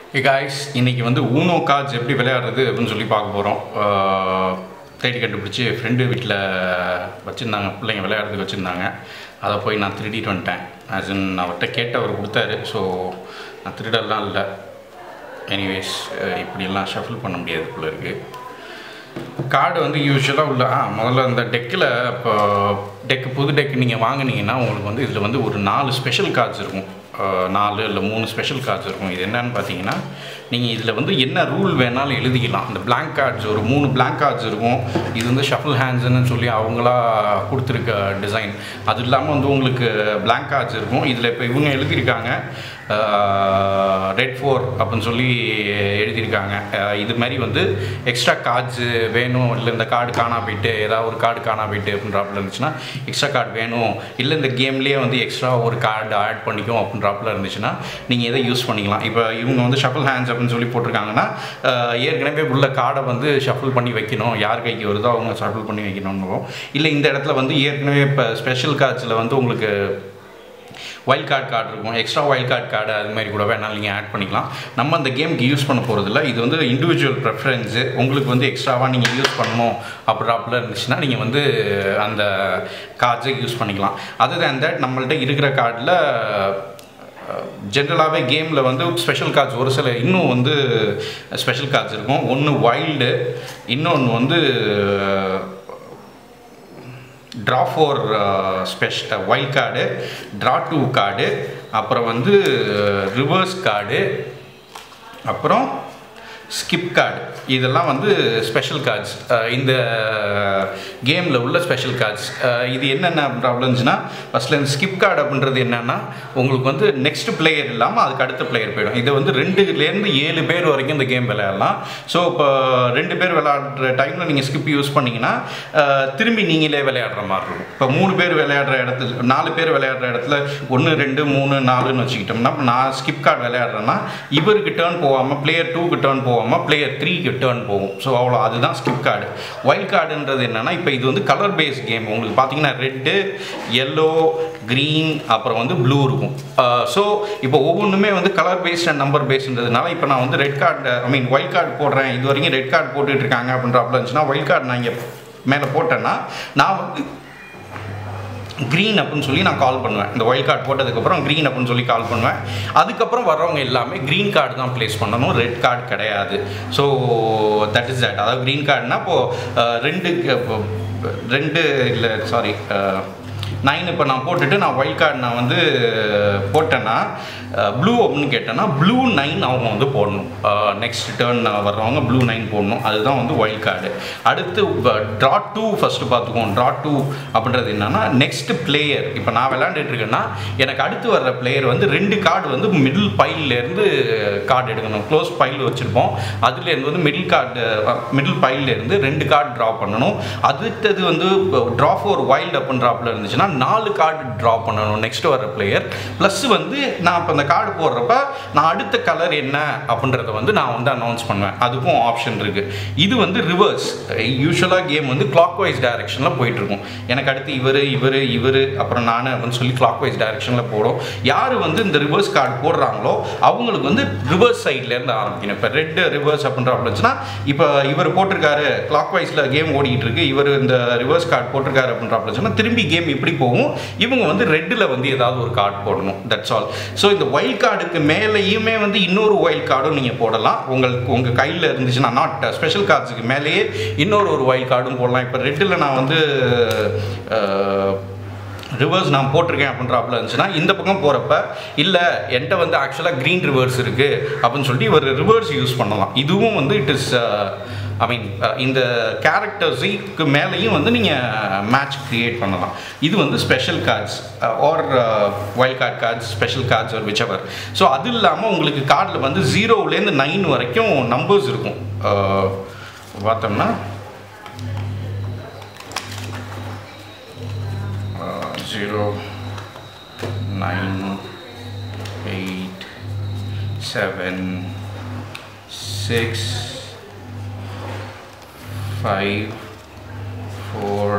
hey guys இன்னைக்கு வந்து ஊனோ cards எப்படி விளையாடுறது அப்படின்னு சொல்லி பார்க்க போகிறோம் தேடி கண்டுபிடிச்சி ஃப்ரெண்டு வீட்டில் வச்சுருந்தாங்க பிள்ளைங்க விளையாடுறதுக்கு வச்சுருந்தாங்க அதை போய் நான் திருடிட்டு வந்துட்டேன் ஆஸ் இன் அவர்கிட்ட கேட்டு அவர் கொடுத்தாரு ஸோ நான் திருடலாம் இல்லை எனிவேஸ் இப்படியெல்லாம் ஷஃபிள் பண்ண முடியாது போல இருக்குது கார்டு வந்து யூஸ்வலாக உள்ள ஆ முதல்ல இந்த டெக்கில் இப்போ டெக்கு புது டெக் நீங்கள் வாங்குனீங்கன்னா உங்களுக்கு வந்து இதில் வந்து ஒரு நாலு ஸ்பெஷல் கார்ட்ஸ் இருக்கும் அஹ், நாலு இல்லை மூணு ஸ்பெஷல் கார்ட்ஸ் இருக்கும் இது என்னன்னு பார்த்தீங்கன்னா நீங்கள் இதில் வந்து என்ன ரூல் வேணாலும் எழுதிக்கலாம் இந்த blank கார்ட்ஸ் ஒரு மூணு blank கார்ட்ஸ் இருக்கும் இது வந்து ஷஃபிள் ஹேண்ட்ஸ்னு சொல்லி அவங்களா கொடுத்துருக்க டிசைன் அது இல்லாமல் வந்து உங்களுக்கு blank கார்ட்ஸ் இருக்கும் இதில் இப்போ இவங்க எழுதியிருக்காங்க ரெட் ஃபோர் அப்படின்னு சொல்லி எழுதியிருக்காங்க அஹ் இது மாதிரி வந்து எக்ஸ்ட்ரா கார்ட்ஸு வேணும் இல்லை இந்த கார்டு காணா போயிட்டு ஏதாவது ஒரு கார்டு காணா போயிட்டு அப்படின்றாப்புல இருந்துச்சுன்னா எக்ஸ்ட்ரா கார்டு வேணும் இல்லை இந்த கேம்லேயே வந்து எக்ஸ்ட்ரா ஒரு கார்டு ஆட் பண்ணிக்கும் அப்படின்றாப்புல இருந்துச்சுன்னா நீங்கள் எதை யூஸ் பண்ணிக்கலாம் இப்போ இவங்க வந்து ஷஃபிள் ஹேண்ட்ஸ் அப்படின்னு சொல்லி போட்டிருக்காங்கன்னா அஹ் ஏற்கனவே உள்ள கார்டை வந்து ஷஃபிள் பண்ணி வைக்கணும் யார் கைக்கு வருதோ அவங்க ஷஃபிள் பண்ணி வைக்கணும்னு இல்லை இந்த இடத்துல வந்து ஏற்கனவே இப்போ ஸ்பெஷல் கார்ட்ஸில் வந்து உங்களுக்கு வைல்ட் கார்டு கார்டு இருக்கும் எக்ஸ்ட்ரா வைல்ட் கார்டு கார்டு அது மாதிரி கூட வேணாலும் நீங்கள் ஆட் பண்ணிக்கலாம் நம்ம அந்த கேமுக்கு யூஸ் பண்ண போகிறதில்ல இது வந்து இண்டிவிஜுவல் ப்ரெஃபரன்ஸு உங்களுக்கு வந்து எக்ஸ்ட்ராவாக நீங்கள் யூஸ் பண்ணணும் அப்படிறாப்புல இருந்துச்சுன்னா நீங்கள் வந்து அந்த கார்ட்ஸை யூஸ் பண்ணிக்கலாம் அதர் தேன் தட் நம்மள்ட்ட இருக்கிற கார்டில் ஜென்ரலாகவே கேமில் வந்து ஸ்பெஷல் கார்ட்ஸ் ஒரு சில இன்னும் வந்து ஸ்பெஷல் கார்ட்ஸ் இருக்கும் ஒன்று வைல்டு இன்னொன்று வந்து draw four special wild card draw two card அப்புறம் வந்து ரிவர்ஸ் கார்டு அப்புறம் ஸ்கிப் கார்டு இதெல்லாம் வந்து ஸ்பெஷல் கார்ட்ஸ் இந்த கேமில் உள்ள ஸ்பெஷல் கார்ட்ஸ் இது என்னென்ன ப்ராப்ளம்ஸ்னா ஃபஸ்ட்டில் இந்த ஸ்கிப் கார்டு அப்படின்றது என்னென்னா உங்களுக்கு வந்து நெக்ஸ்ட் பிளேயர் இல்லாமல் அதுக்கு அடுத்த பிளேயர் போயிடும் இது வந்து ரெண்டுலேருந்து ஏழு பேர் வரைக்கும் இந்த கேம் விளையாடலாம் ஸோ இப்போ ரெண்டு பேர் விளையாடுற டைமில் நீங்கள் ஸ்கிப் யூஸ் பண்ணிங்கன்னா அஹ், திரும்பி நீங்களே விளையாடுற மாதிரி இருக்கும் இப்போ மூணு பேர் விளையாடுற இடத்துல நாலு பேர் விளையாடுற இடத்துல ஒன்று ரெண்டு மூணு நாலுன்னு வச்சுக்கிட்டோம்னா இப்ப நான் ஸ்கிப் கார்டு விளையாடுறேன்னா இவருக்கு டேர்ன் போகாமல் பிளேயர் டூக்கு டேர்ன் போகாமல் பிளேயர் த்ரீக்கு டேர்ன் போகும் ஸோ அவ்வளோ அதுதான் ஸ்கிப் கார்டு வைல்ட் கார்டுன்றது என்னென்னா இப்போ இது வந்து கலர் பேஸ்ட் கேம் உங்களுக்கு பார்த்தீங்கன்னா ரெட்டு எல்லோ க்ரீன் அப்புறம் வந்து ப்ளூ இருக்கும் ஸோ இப்போ ஒவ்வொன்றுமே வந்து கலர் பேஸ்ட் அண்ட் நம்பர் பேஸ்ன்றதுனால இப்போ நான் வந்து red card I mean white card போடுறேன் இது வரைக்கும் ரெட் கார்டு போட்டுட்டு இருக்காங்க அப்படின்றப்பல இருந்துச்சுன்னா ஒயிட் கார்டு நான் இங்கே மேலே போட்டேன்னா நான் வந்து க்ரீன் அப்படின்னு சொல்லி நான் கால் பண்ணுவேன் இந்த ஒயிட் கார்டு போட்டதுக்கப்புறம் க்ரீன் அப்படின்னு சொல்லி கால் பண்ணுவேன் அதுக்கப்புறம் வர்றவங்க எல்லாமே க்ரீன் கார்டு தான் ப்ளேஸ் பண்ணணும் ரெட் கார்டு கிடையாது ஸோ தட் இஸ் தட் அதாவது க்ரீன் கார்டுனா இப்போது ரெண்டு இப்போ ரெண்டு இல்லை சாரி நைன் இப்போ நான் போட்டுட்டு நான் ஒயிட் கார்டு நான் வந்து போட்டேன்னா ப்ளூ அப்படின்னு கேட்டேன்னா ப்ளூ நைன் அவங்க வந்து போடணும் நெக்ஸ்ட் டேர்ன் வர்றவங்க ப்ளூ நைன் போடணும் அதுதான் வந்து ஒயில்ட் கார்டு அடுத்து ட்ரா டூ ஃபஸ்ட்டு பார்த்துக்குவோம் ட்ரா டூ அப்படின்றது என்னன்னா நெக்ஸ்ட் பிளேயர் இப்போ நான் விளையாண்டுட்டு இருக்கேன்னா எனக்கு அடுத்து வர்ற பிளேயர் வந்து ரெண்டு கார்டு வந்து மிடில் பைல்லேருந்து கார்டு எடுக்கணும் க்ளோஸ் பைல் வச்சுருப்போம் அதுலேருந்து வந்து மிடில் கார்டு மிடில் பைல்லேருந்து ரெண்டு கார்டு ட்ரா பண்ணணும் அடுத்தது வந்து ட்ரா ஃபோர் வைல்டு அப்படின்றாப்புல இருந்துச்சுன்னா நாலு கார்டு ட்ரா பண்ணணும் நெக்ஸ்ட் வர பிளேயர் ப்ளஸ் வந்து நான் இப்போ அந்த கார்டு போடுறப்ப நான் அடுத்த கலர் என்ன அப்படின்றத வந்து நான் வந்து அனௌன்ஸ் பண்ணுவேன் அதுக்கும் ஆப்ஷன் இருக்குது இது வந்து ரிவர்ஸ் யூஸ்வலாக கேம் வந்து கிளாக் வைஸ் டைரக்ஷனில் போயிட்டுருக்கும் எனக்கு அடுத்து இவர் இவர் இவர் அப்புறம் நான் அப்படின்னு சொல்லி கிளாக் வைஸ் டைரக்ஷனில் போடும் யார் வந்து இந்த ரிவர்ஸ் கார்டு போடுறாங்களோ அவங்களுக்கு வந்து ரிவர்ஸ் சைட்லேருந்து ஆரம்பிக்கணும் இப்போ ரெட் ரிவர்ஸ் அப்படின்ற இருந்துச்சுன்னா இப்போ இவர் போட்டிருக்காரு கிளாக் வைஸில் கேம் ஓடிக்கிட்டு இருக்கு இவர் இந்த ரிவர்ஸ் கார்டு போட்டிருக்காரு அப்படின்ற இருந்துச்சுன்னா திரும்பி கேம் இப்படி போகும் இவங்க வந்து ரெட்டில் வந்து ஏதாவது ஒரு கார்டு போடணும் தட்ஸ் ஆல் ஸோ இந்த ஒயில்ட் கார்டுக்கு மேலேயுமே வந்து இன்னொரு ஒயில்ட் கார்டும் நீங்கள் போடலாம் உங்களுக்கு உங்கள் கையில் இருந்துச்சுன்னா நாட் ஸ்பெஷல் கார்ட்ஸுக்கு மேலேயே இன்னொரு ஒரு ஒயில்ட் கார்டும் போடலாம் இப்போ ரெட்டில் நான் வந்து ரிவர்ஸ் நான் போட்டிருக்கேன் அப்படின்றாப்புல இருந்துச்சுன்னா இந்த பக்கம் போகிறப்ப இல்லை என்கிட்ட வந்து ஆக்சுவலாக க்ரீன் ரிவர்ஸ் இருக்குது அப்படின்னு சொல்லிட்டு ஒரு ரிவர்ஸ் யூஸ் பண்ணலாம் இதுவும் வந்து இட் இஸ் ஐ மீன் இந்த கேரக்டர்ஸுக்கு மேலேயும் வந்து நீங்கள் மேட்ச் க்ரியேட் பண்ணலாம் இது வந்து special cards are wild card cards special cards ஒரு விச்சவர் ஸோ அது இல்லாமல் உங்களுக்கு கார்டில் வந்து ஜீரோவுலேருந்து நைன் வரைக்கும் நம்பர்ஸ் இருக்கும் அஹ், பார்த்தோம்னா zero nine eight seven six five, four,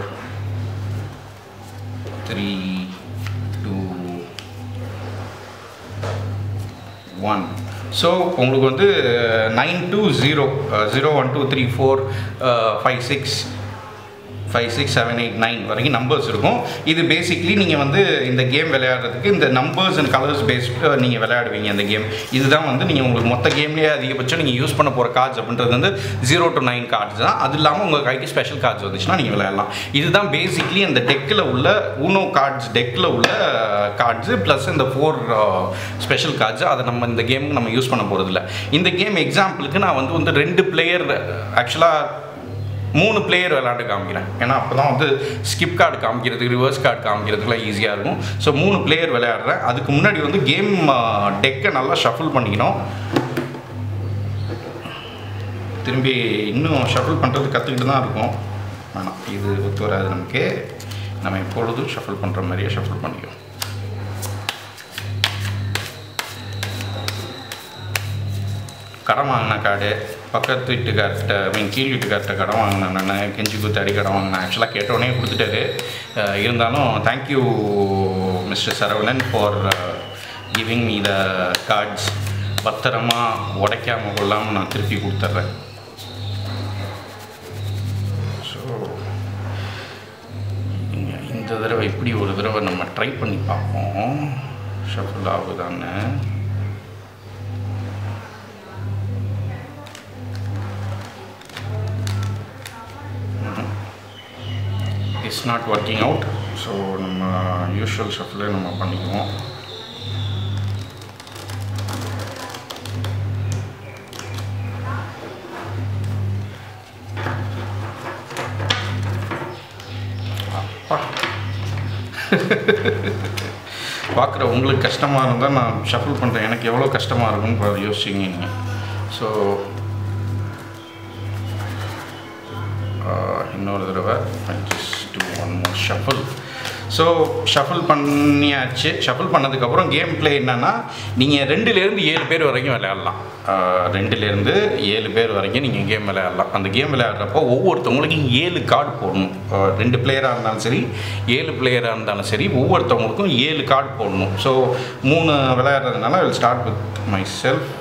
three, two, one so உங்களுக்கு வந்து nine two zero zero one two three four five six five six seven eight nine வரைக்கும் நம்பர்ஸ் இருக்கும் இது பேசிக்லி நீங்கள் வந்து இந்த கேம் விளையாடுறதுக்கு இந்த நம்பர்ஸ் அண்ட் கலர்ஸ் பேஸ்டு நீங்கள் விளையாடுவீங்க இந்த கேம் இதுதான் வந்து நீங்கள் உங்களுக்கு மொத்த கேம்லேயே அதிகபட்சம் நீங்கள் யூஸ் பண்ண போகிற கார்ட்ஸ் அப்படின்றது வந்து ஜீரோ டு நைன் கார்ட்ஸ் தான் அது இல்லாமல் உங்கள் கைக்கு ஸ்பெஷல் கார்ட்ஸ் வந்துச்சுன்னா நீங்கள் விளையாடலாம் இதுதான் பேசிக்லி அந்த டெக்கில் உள்ள ஊனோ கார்ட்ஸ் டெக்கில் உள்ள கார்ட்ஸு ப்ளஸ் இந்த ஃபோர் ஸ்பெஷல் கார்ட்ஸ் அதை நம்ம இந்த கேமுக்கு நம்ம யூஸ் பண்ண போகிறதில்ல இந்த கேம் எக்ஸாம்பிளுக்கு நான் வந்து வந்து ரெண்டு பிளேயர் ஆக்சுவலாக மூணு பிளேயர் விளையாண்டு காமிக்கிறேன் ஏன்னா அப்போ தான் வந்து ஸ்கிப் கார்டு காமிக்கிறதுக்கு ரிவர்ஸ் கார்டு காமிக்கிறதுக்குலாம் ஈஸியாக இருக்கும் ஸோ மூணு பிளேயர் விளையாடுறேன் அதுக்கு முன்னாடி வந்து கேம் டெக்கை நல்லா ஷஃபிள் பண்ணிக்கணும் திரும்பி இன்னும் ஷஃபிள் பண்ணுறது கற்றுக்கிட்டு தான் இருக்கும் வேணாம் இது ஒத்து வராது நமக்கு நம்ம எப்பொழுதும் ஷஃபிள் பண்ணுற மாதிரியே ஷஃபிள் பண்ணிக்கிறோம் கடன் வாங்கின கார்டு பக்கத்து வீட்டுக்கார்ட்ட மீன் கீழ் வீட்டுக்கார்ட்ட கடன் வாங்கினேன் நான் கெஞ்சி குத்தாடி கடன் வாங்கினேன் ஆக்சுவலாக கேட்டோடனே கொடுத்துட்டாரு அஹ் இருந்தாலும் thank you mister Saravanan for giving me the cards பத்திரமா உடைக்காம கொள்ளாமல் நான் திருப்பி கொடுத்துட்றேன் ஸோ இந்த தடவை இப்படி ஒரு தடவை நம்ம ட்ரை பண்ணி பார்ப்போம் ஷஃபிள் ஆகுதான்னு it's not working out so நம்ம யூஷுவல் ஷஃப்லே நம்ம பண்ணிக்குவோம் அப்பா பார்க்குற உங்களுக்கு கஷ்டமாக இருந்தால் நான் ஷஃபிள் பண்ணுறேன் எனக்கு எவ்வளோ கஷ்டமாக இருக்கும்னு பாரு யோசிச்சிங்க நீங்கள் ஸோ இன்னொரு தடவை just do one more shuffle so shuffle பண்ணியாச்சு ஷஃபிள் பண்ணதுக்கப்புறம் கேம் ப்ளே என்னென்னா நீங்கள் ரெண்டுலேருந்து ஏழு பேர் வரைக்கும் விளையாடலாம் ஆஹ் ரெண்டுலேருந்து ஏழு பேர் வரைக்கும் நீங்கள் கேம் விளையாடலாம் அந்த கேம் விளையாடுறப்போ ஒவ்வொருத்தவங்களுக்கும் ஏழு கார்டு போடணும் ஆஹ் ரெண்டு பிளேயராக இருந்தாலும் சரி ஏழு பிளேயராக இருந்தாலும் சரி ஒவ்வொருத்தவங்களுக்கும் ஏழு கார்டு போடணும் ஸோ மூணு விளையாடுறதுனால will start with myself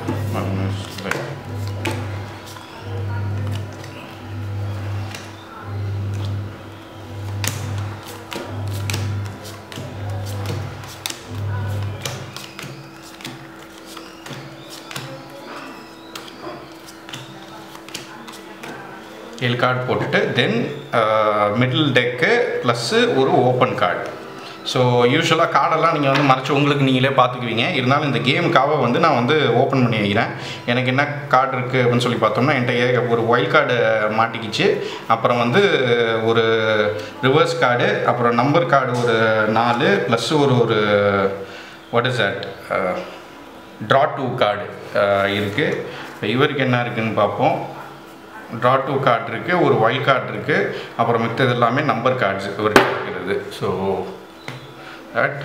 ஏழு கார்டு போட்டுட்டு தென் மிடில் டெக்கு ப்ளஸ்ஸு ஒரு ஓப்பன் கார்டு ஸோ யூஸ்வலாக கார்டெல்லாம் நீங்கள் வந்து மறைச்சு உங்களுக்கு நீங்களே பார்த்துக்குவீங்க இருந்தாலும் இந்த கேமுக்காக வந்து நான் வந்து ஓப்பன் பண்ணி வைக்கிறேன் எனக்கு என்ன கார்டு இருக்குது அப்படின்னு சொல்லி பார்த்தோம்னா என்கிட்ட ஏ- ஒரு ஒயில்ட் கார்டு மாட்டிக்கிச்சு அப்புறம் வந்து ஒரு ரிவர்ஸ் கார்டு அப்புறம் நம்பர் கார்டு ஒரு நாலு ப்ளஸ் ஒரு ஒரு what is that draw two card இருக்குது இப்போ இவருக்கு என்ன இருக்குன்னு பார்ப்போம் ட்ரா டூ கார்டு இருக்குது ஒரு ஒயில்ட் கார்டு இருக்குது அப்புறம் மித்தது எல்லாமே நம்பர் கார்ட்ஸ் இவருக்கு இருக்கிறது ஸோ தட்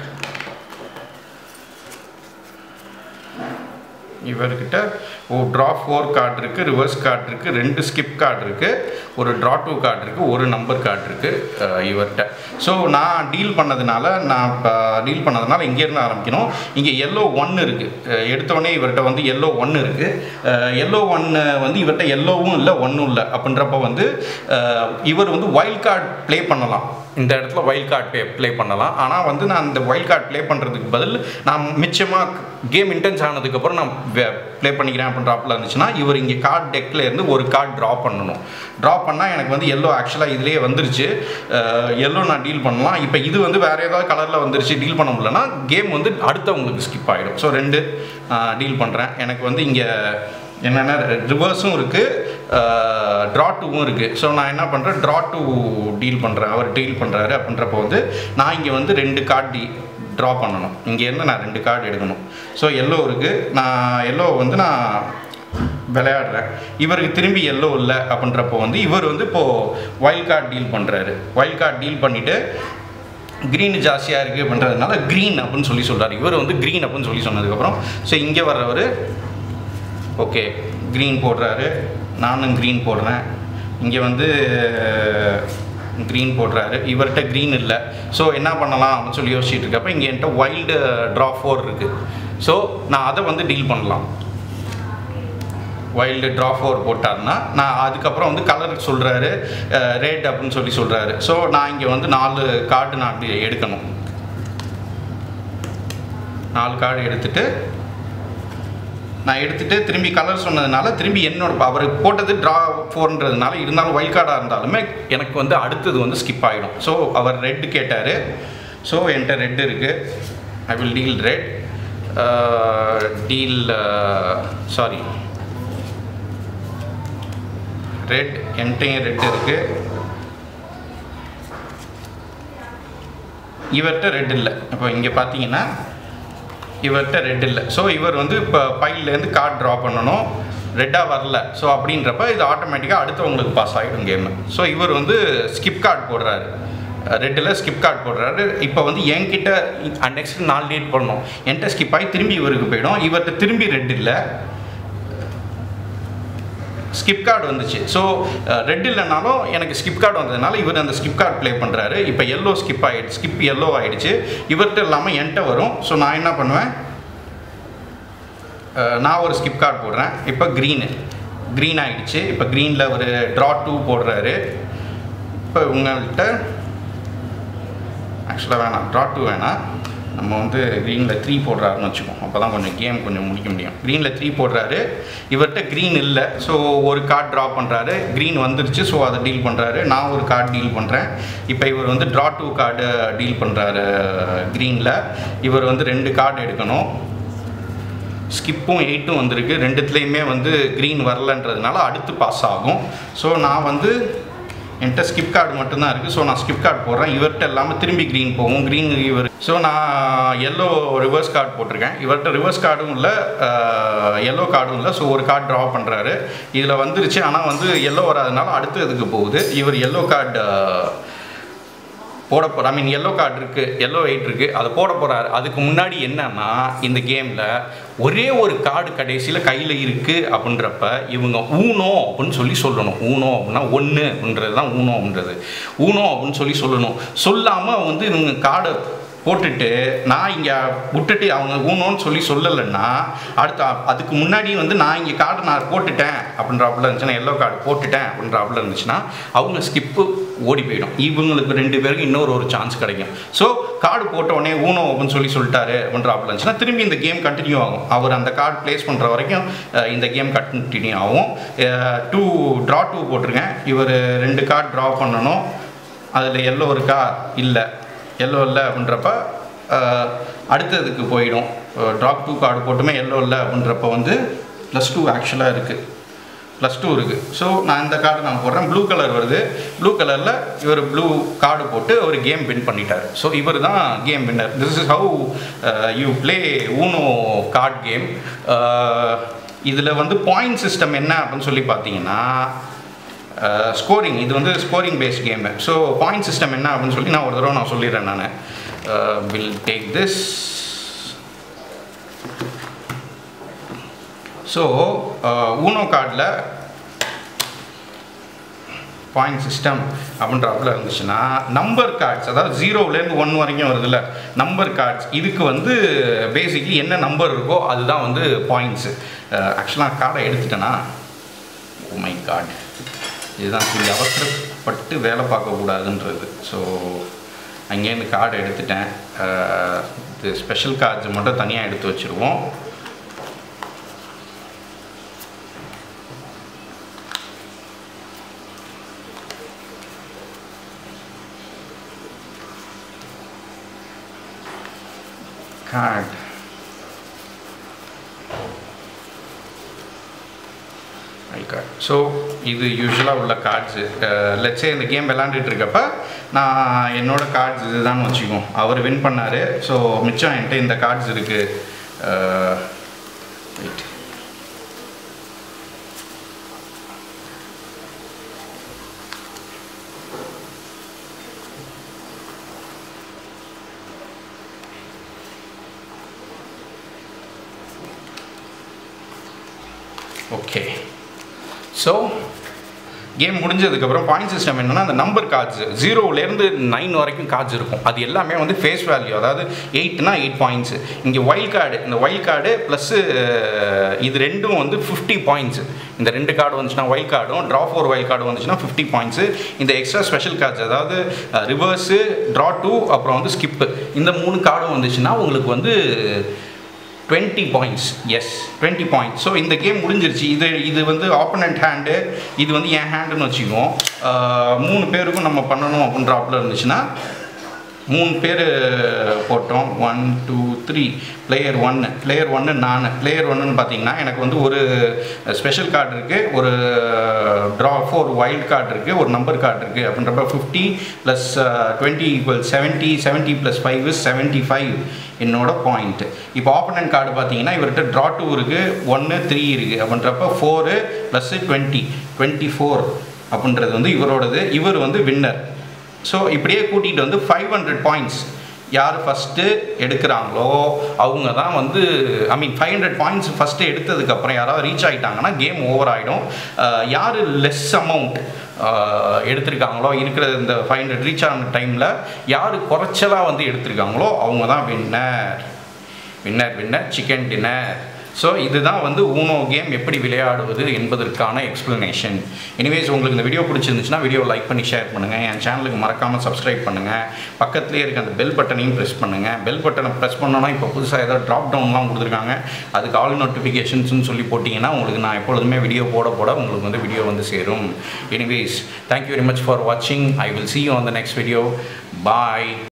இவர்கிட்ட ஓ ட்ரா ஃபோர் கார்டு இருக்குது ரிவர்ஸ் கார்டு இருக்குது ரெண்டு ஸ்கிப் கார்டு இருக்குது ஒரு ட்ரா டூ கார்டு இருக்குது ஒரு நம்பர் கார்டு இருக்குது இவர்கிட்ட ஸோ நான் டீல் பண்ணதுனால நான் இப்போ டீல் பண்ணதுனால இங்கேருந்து ஆரம்பிக்கணும் இங்கே எல்லோ ஒன்று இருக்குது எடுத்தோடனே இவர்கிட்ட வந்து எல்லோ ஒன்று இருக்குது எல்லோ ஒன்று வந்து இவர்கிட்ட எல்லோவும் இல்லை ஒன்றும் இல்லை அப்படின்றப்ப வந்து அஹ், இவர் வந்து வைல்ட் கார்டு ப்ளே பண்ணலாம் இந்த இடத்துல வைல்ட் கார்டு ப்ளே ப்ளே பண்ணலாம் ஆனால் வந்து நான் இந்த வைல்ட் கார்டு ப்ளே பண்ணுறதுக்கு பதில் நான் மிச்சமாக கேம் இன்டென்ஸ் ஆனதுக்கப்புறம் நான் ப்ளே பண்ணிக்கிறேன் அப்படின்றாப்புல இருந்துச்சுன்னா இவர் இங்கே கார்டு டெக்கில் இருந்து ஒரு கார்டு ட்ரா பண்ணணும் ட்ரா பண்ணால் எனக்கு வந்து எல்லோ ஆக்சுவலாக இதுலேயே வந்துருச்சு எல்லோ நான் டீல் பண்ணலாம் இப்போ இது வந்து வேறு ஏதாவது கலரில் வந்துருச்சு டீல் பண்ண முடியலன்னா கேம் வந்து அடுத்தவங்களுக்கு ஸ்கிப் ஆகிடும் ஸோ ரெண்டு டீல் பண்ணுறேன் எனக்கு வந்து இங்கே என்னென்ன ரிவர்ஸும் இருக்குது ட்ரா டூவும் இருக்குது ஸோ நான் என்ன பண்ணுறேன் ட்ரா டூ டீல் பண்ணுறேன் அவர் டீல் பண்ணுறாரு அப்படின்றப்போ வந்து நான் இங்கே வந்து ரெண்டு கார்டு டீ ட்ரா பண்ணணும் இங்கேருந்து நான் ரெண்டு கார்டு எடுக்கணும் ஸோ எல்லோ இருக்குது நான் எல்லோ வந்து நான் விளையாடுறேன் இவருக்கு திரும்பி எல்லோ இல்லை அப்படின்றப்போ வந்து இவர் வந்து இப்போது வைல்ட் கார்டு டீல் பண்ணுறாரு வைல்ட் கார்டு டீல் பண்ணிவிட்டு க்ரீன் ஜாஸ்தியாக இருக்குது அப்படின்றதுனால க்ரீன் அப்படின்னு சொல்லி சொல்கிறார் இவர் வந்து க்ரீன் அப்படின்னு சொல்லி சொன்னதுக்கப்புறம் ஸோ இங்கே வர்றவர் ஓகே க்ரீன் போடுறாரு நானும் க்ரீன் போடுறேன் இங்கே வந்து க்ரீன் போடுறாரு இவர்கிட்ட க்ரீன் இல்லை ஸோ என்ன பண்ணலாம் அப்படின்னு சொல்லி யோசிச்சுட்டு இருக்கப்ப இங்கே என்கிட்ட வைல்டு ட்ரா ஃபோர் இருக்குது ஸோ நான் அதை வந்து டீல் பண்ணலாம் வைல்டு ட்ரா ஃபோர் போட்டார்னா நான் அதுக்கப்புறம் வந்து கலர் சொல்கிறாரு ரேட் அப்படின்னு சொல்லி சொல்கிறாரு ஸோ நான் இங்கே வந்து நாலு கார்டு நான் அப்படி எடுக்கணும் நாலு கார்டு எடுத்துட்டு நான் எடுத்துட்டு திரும்பி கலர் சொன்னதுனால திரும்பி என்னோட அவர் போட்டது ட்ரா ஃபோர்ன்றதுனால இருந்தாலும் வைல்ட் கார்டாக இருந்தாலுமே எனக்கு வந்து அடுத்தது வந்து ஸ்கிப் ஆகிடும் ஸோ அவர் ரெட்டு கேட்டார் ஸோ என்கிட்ட ரெட் இருக்குது I will deal red deal sorry red என்கிட்டையும் ரெட் இருக்குது இவர்கிட்ட ரெட் இல்லை இப்போ இங்கே பார்த்தீங்கன்னா இவர்கிட்ட ரெட் இல்லை ஸோ இவர் வந்து இப்போ பைல்லேருந்து கார்டு ட்ரா பண்ணணும் ரெட்டாக வரல ஸோ அப்படின்றப்ப இது ஆட்டோமேட்டிக்காக அடுத்தவங்களுக்கு பாஸ் ஆகிடும் கேமு ஸோ இவர் வந்து ஸ்கிப் கார்டு போடுறாரு ரெட்டில் ஸ்கிப் கார்டு போடுறாரு இப்போ வந்து என்கிட்ட நெக்ஸ்ட் நாலு டேட் பண்ணணும் என்கிட்ட ஸ்கிப் ஆகி திரும்பி இவருக்கு போயிடும் இவர்கிட்ட திரும்பி ரெட் இல்லை ஸ்கிப் கார்டு வந்துச்சு ஸோ ரெட் இல்லைனாலும் எனக்கு ஸ்கிப் கார்டு வந்ததுனால இவர் அந்த ஸ்கிப் கார்டு ப்ளே பண்ணுறாரு இப்போ எல்லோ ஸ்கிப் ஆகிடுச்சு ஸ்கிப் எல்லோ ஆகிடுச்சு இவர்கிட்ட இல்லாமல் என்கிட்ட வரும் ஸோ நான் என்ன பண்ணுவேன் அஹ், நான் ஒரு ஸ்கிப் கார்டு போடுறேன் இப்போ க்ரீனு க்ரீன் ஆகிடுச்சு இப்போ க்ரீனில் ஒரு ட்ரா டூ போடுறாரு இப்போ உங்கள்கிட்ட ஆக்சுவலாக வேணாம் ட்ரா டூ வேணாம் நம்ம வந்து க்ரீனில் த்ரீ போடுறாருன்னு வச்சுக்கோம் அப்போ தான் கொஞ்சம் கேம் கொஞ்சம் முடிக்க முடியும் க்ரீனில் த்ரீ போடுறாரு இவர்கிட்ட க்ரீன் இல்லை ஸோ ஒரு கார்டு ட்ரா பண்ணுறாரு க்ரீன் வந்துருச்சு ஸோ அதை டீல் பண்ணுறாரு நான் ஒரு கார்டு டீல் பண்ணுறேன் இப்போ இவர் வந்து ட்ரா டூ கார்டு டீல் பண்ணுறாரு க்ரீனில் இவர் வந்து ரெண்டு கார்டு எடுக்கணும் ஸ்கிப்பும் எயிட்டும் வந்திருக்கு ரெண்டுத்துலேயுமே வந்து க்ரீன் வரலன்றதுனால அடுத்து பாஸ் ஆகும் ஸோ நான் வந்து என்கிட்ட ஸ்கிப் கார்டு மட்டும்தான் இருக்குது ஸோ நான் ஸ்கிப் கார்டு போடுறேன் இவர்கிட்ட இல்லாமல் திரும்பி க்ரீன் போகும் க்ரீன் இவர் ஸோ நான் எல்லோ ரிவர்ஸ் கார்டு போட்டிருக்கேன் இவர்கிட்ட ரிவர்ஸ் கார்டும் இல்லை எல்லோ கார்டும் இல்லை ஸோ ஒரு கார்டு ட்ரா பண்ணுறாரு இதில் வந்துருச்சு ஆனால் வந்து எல்லோ வராதனால அடுத்து இதுக்கு போகுது இவர் எல்லோ கார்டு போட போகிற ஐ மீன் எல்லோ கார்டு இருக்குது எல்லோ எயிட் இருக்குது அதை போட போகிறாரு அதுக்கு முன்னாடி என்னன்னா இந்த கேமில் ஒரே ஒரு கார்டு கடைசியில் கையில் இருக்குது அப்படின்றப்ப இவங்க ஊனோ அப்படின்னு சொல்லி சொல்லணும் ஊனோ அப்படின்னா ஒன்று அப்படின்றது தான் ஊனோ அப்படின்றது ஊனோ அப்படின்னு சொல்லி சொல்லணும் சொல்லாமல் வந்து இவங்க கார்டை போட்டுட்டு நான் இங்கே விட்டுட்டு அவங்க ஊனோன்னு சொல்லி சொல்லலைன்னா அடுத்த அதுக்கு முன்னாடி வந்து நான் இங்கே கார்டு நான் போட்டுட்டேன் அப்படின்றாப்புல இருந்துச்சுன்னா எல்லோ கார்டு போட்டுட்டேன் அப்படின்றாப்புல இருந்துச்சுன்னா அவங்க ஸ்கிப்பு ஓடி போயிடும் இவங்களுக்கு ரெண்டு பேருக்கு இன்னொரு ஒரு சான்ஸ் கிடைக்கும் ஸோ கார்டு போட்ட உடனே ஊனோ அப்படின்னு சொல்லி சொல்லிட்டாரு அப்படின்றாப்புல இருந்துச்சுன்னா திரும்பி இந்த கேம் கண்டினியூ ஆகும் அவர் அந்த கார்டு ப்ளேஸ் பண்ணுற வரைக்கும் அஹ், இந்த கேம் கண்டினியூ ஆகும் டூ ட்ரா டூ போட்டிருக்கேன் இவர் ரெண்டு கார்டு ட்ரா பண்ணணும் அதில் எல்லோ இருக்கா இல்லை எல்லோ இல்லை அப்படின்றப்ப அஹ், அடுத்ததுக்கு போயிடும் ட்ராப் டூ கார்டு போட்டுமே எல்லோ இல்லை அப்படின்றப்ப வந்து ப்ளஸ் டூ ஆக்சுவலாக இருக்குது ப்ளஸ் டூ இருக்குது ஸோ நான் இந்த கார்டு நான் போடுறேன் ப்ளூ கலர் வருது ப்ளூ கலரில் இவர் ப்ளூ கார்டு போட்டு ஒரு கேம் வின் பண்ணிட்டார் ஸோ இவர் தான் game winner this is how you play Uno card game இதில் வந்து பாயிண்ட் சிஸ்டம் என்ன அப்படின்னு சொல்லி பார்த்தீங்கன்னா ஸ்கோரிங் இது வந்து scoring based game so point system என்ன அப்படின்னு சொல்லி நான் ஒரு தடவை நான் சொல்லிடுறேன் நான் will take this so Uno கார்டில் பாயிண்ட் சிஸ்டம் அப்படின்றப்பல இருந்துச்சுன்னா நம்பர் கார்ட்ஸ் அதாவது ஜீரோவிலேருந்து ஒன் வரைக்கும் வருதுல்ல நம்பர் கார்ட்ஸ் இதுக்கு வந்து பேசிக்லி என்ன நம்பர் இருக்கோ அதுதான் வந்து பாயிண்ட்ஸு ஆக்சுவலாக கார்டை எடுத்துட்டேன்னா ஓ மை கார்டு இதுதான் இப்படி அவசரப்பட்டு வேலை பார்க்கக்கூடாதுன்றது ஸோ அங்கேருந்து கார்டு எடுத்துட்டேன் அஹ், இது ஸ்பெஷல் கார்ட்ஸ் மட்டும் தனியாக எடுத்து வச்சுருவோம் கார்டு கார்டு ஸோ இது யூஸ்வலாக உள்ள கார்ட்ஸு லெட்ஸே இந்த கேம் விளாண்டுட்டு இருக்கப்ப நான் என்னோட கார்ட்ஸ் இதுதான் வச்சுக்குவோம் அவர் வின் பண்ணார் ஸோ மிச்சம் என்கிட்ட இந்த கார்ட்ஸ் இருக்குது வெயிட் ஓகே ஸோ கேம் முடிஞ்சதுக்கப்புறம் பாயிண்ட் சிஸ்டம் என்னன்னா அந்த நம்பர் கார்ட்ஸ் ஜீரோலேருந்து நைன் வரைக்கும் கார்ட்ஸ் இருக்கும் அது எல்லாமே வந்து ஃபேஸ் வேல்யூ அதாவது எயிட்னா எயிட் பாயிண்ட்ஸ் இங்கே வைல்ட் கார்டு இந்த வைல்ட் கார்டு ப்ளஸ்ஸு இது ரெண்டும் வந்து ஃபிஃப்டி பாயிண்ட்ஸ் இந்த ரெண்டு கார்டு வந்துச்சுன்னா வைல்ட் கார்டும் ட்ரா ஃபோர் வைல்ட் கார்டு வந்துச்சுன்னா ஃபிஃப்டி பாயிண்ட்ஸு இந்த எக்ஸ்ட்ரா ஸ்பெஷல் கார்ட்ஸ் அதாவது ரிவர்ஸு ட்ரா டூ அப்புறம் வந்து ஸ்கிப்பு இந்த மூணு கார்டும் வந்துச்சுன்னா உங்களுக்கு வந்து twenty points yes twenty points so இந்த கேம் முடிஞ்சிருச்சு இது இது வந்து ஆப்பனண்ட் ஹேண்டு இது வந்து என் ஹேண்டுன்னு வச்சுக்குவோம் ஆஹ் மூணு பேருக்கும் நம்ம பண்ணணும் அப்படின்ற ஆப்பில் இருந்துச்சுன்னா மூணு பேர் போட்டோம் ஒன் டூ த்ரீ பிளேயர் ஒன்று பிளேயர் ஒன்று நான் பிளேயர் ஒன்றுன்னு பார்த்தீங்கன்னா எனக்கு வந்து ஒரு ஸ்பெஷல் கார்டு இருக்குது ஒரு ட்ரா ஃபோர் வைல்ட் கார்டு இருக்குது ஒரு நம்பர் கார்டு இருக்குது அப்படின்றப்ப fifty plus twenty equal seventy seventy plus five seventy five என்னோட பாயிண்ட் இப்போ ஆப்பனன்ட் கார்டு பார்த்தீங்கன்னா இவர்கிட்ட ட்ரா டூ இருக்குது ஒன்று த்ரீ இருக்குது அப்படின்றப்ப four plus twenty twenty four அப்படின்றது வந்து இவரோடது இவர் வந்து வின்னர் ஸோ இப்படியே கூட்டிகிட்டு வந்து ஃபைவ் ஹண்ட்ரட் பாயிண்ட்ஸ் யார் ஃபஸ்ட்டு எடுக்கிறாங்களோ அவங்க தான் வந்து I mean five hundred points first எடுத்ததுக்கப்புறம் யாராவது ரீச் ஆகிட்டாங்கன்னா கேம் ஓவர் ஆகிடும் யார் லெஸ் அமௌண்ட் எடுத்திருக்காங்களோ இருக்கிற இந்த ஃபைவ் ஹண்ட்ரட் ரீச் ஆன டைமில் யார் குறைச்சலாக வந்து எடுத்திருக்காங்களோ அவங்க தான் winner winner winner chicken dinner so இதுதான் வந்து ஊனோ கேம் எப்படி விளையாடுவது என்பதற்கான எக்ஸ்ப்ளனேஷன் எனிவேஸ் உங்களுக்கு இந்த வீடியோ பிடிச்சிருந்துச்சுன்னா வீடியோ லைக் பண்ணி ஷேர் பண்ணுங்கள் என் சேனலுக்கு மறக்காமல் சப்ஸ்கிரைப் பண்ணுங்கள் பக்கத்துலேயே இருக்க அந்த பெல் பட்டனையும் ப்ரெஸ் பண்ணுங்கள் பெல் பட்டனை ப்ரெஸ் பண்ணோன்னா இப்போ புதுசாக ஏதாவது ட்ராப் டவுன்லாம் கொடுத்துருக்காங்க அதுக்கு ஆல் நோட்டிஃபிகேஷன்ஸ்னு சொல்லி போட்டிங்கன்னா உங்களுக்கு நான் எப்பொழுதுமே வீடியோ போட போட உங்களுக்கு வந்து வீடியோ வந்து சேரும் anyways thank you very much for வாட்சிங் I will see you on the next video bye